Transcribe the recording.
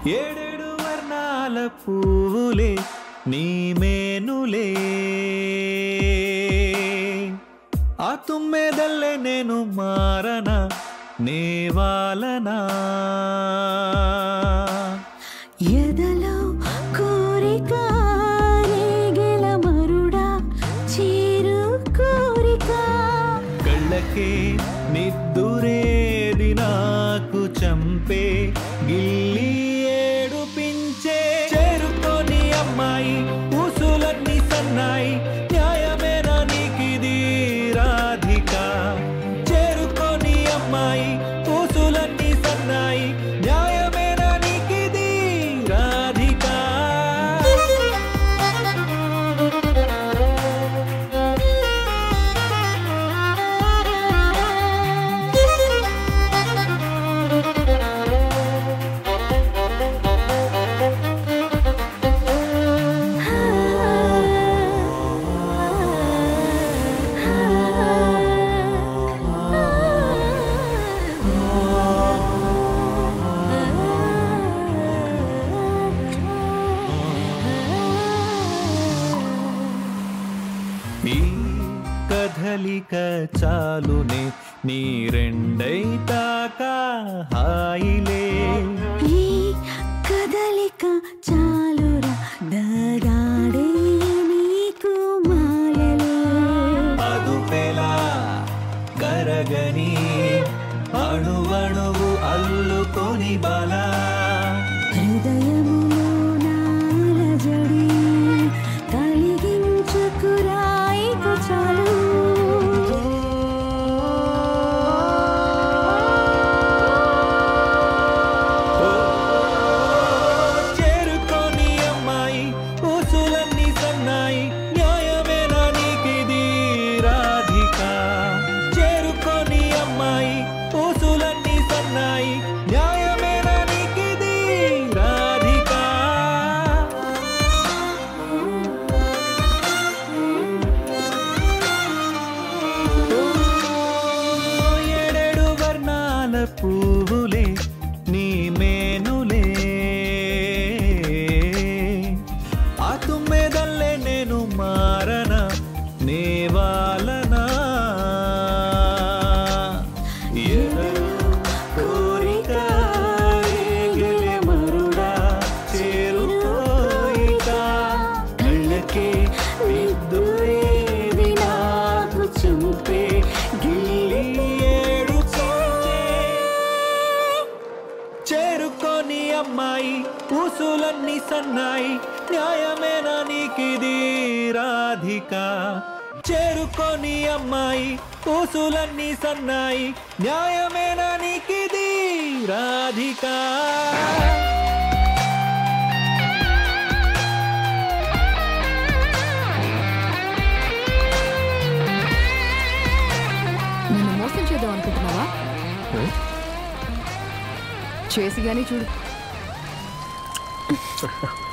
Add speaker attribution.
Speaker 1: ఏడేడు వర్ణాల పువ్వులే నీ మేనులే ఆ తుమ్మెదల్లే నేను మారన నేవాలనా
Speaker 2: ఎదలో కోరిక రేగెల మరుడా చేరు కోరిక
Speaker 1: కళ్ళకే నిద్దురేది నాకు చంపే గిల్లి ఏడుపించే చేరుకొని అమ్మాయి ఊసులన్నీ సన్నాయి న్యాయమేనా నీకిది రాధిక చేరుకొని అమ్మాయి ఊసులన్నీ సన్నాయి న్యాయమేనా నీకిది రాధిక ఈ కదలిక చాలునే నీ రెండైతాక హాయిలే
Speaker 2: ఈ కదలిక చాలురా దగాడే నీకు మాయలే
Speaker 1: అదుపెలా కరగని అణువణువు అల్లుకొని బలా
Speaker 2: హృదయములో నాలజడి కలిగించుకురాయికు చాలు
Speaker 1: ఓ, చేరుకొని అమ్మాయి ఊసులన్నీ సన్నాయి న్యాయమేనా నీకిది రాధిక చేరుకొని అమ్మాయి ఊసులన్నీ సన్నాయి న్యాయమేనా నీకిది రాధిక ఏడేడు వర్ణాల పువ్వులే నీ మేనులే ఆ తుమ్మెదల్లే నేను మారన నేవాలనా ఎదలో కోరిక రేగిలే మరుడా చేరుకోయిక కళ్ళకే విద్దురేది నాకు చూపే గిల్లి ఏడు చేరుకొని అమ్మాయి ఊసులన్నీ సన్నాయి న్యాయమేనా నీకిది రాధిక చేరుకొని అమ్మాయి ఊసులన్నీ సన్నాయి న్యాయమేనా నీకిది రాధిక
Speaker 3: నన్ను మోసం చేద్దాం అనుకుంటున్నావా చేసి గానీ చూడు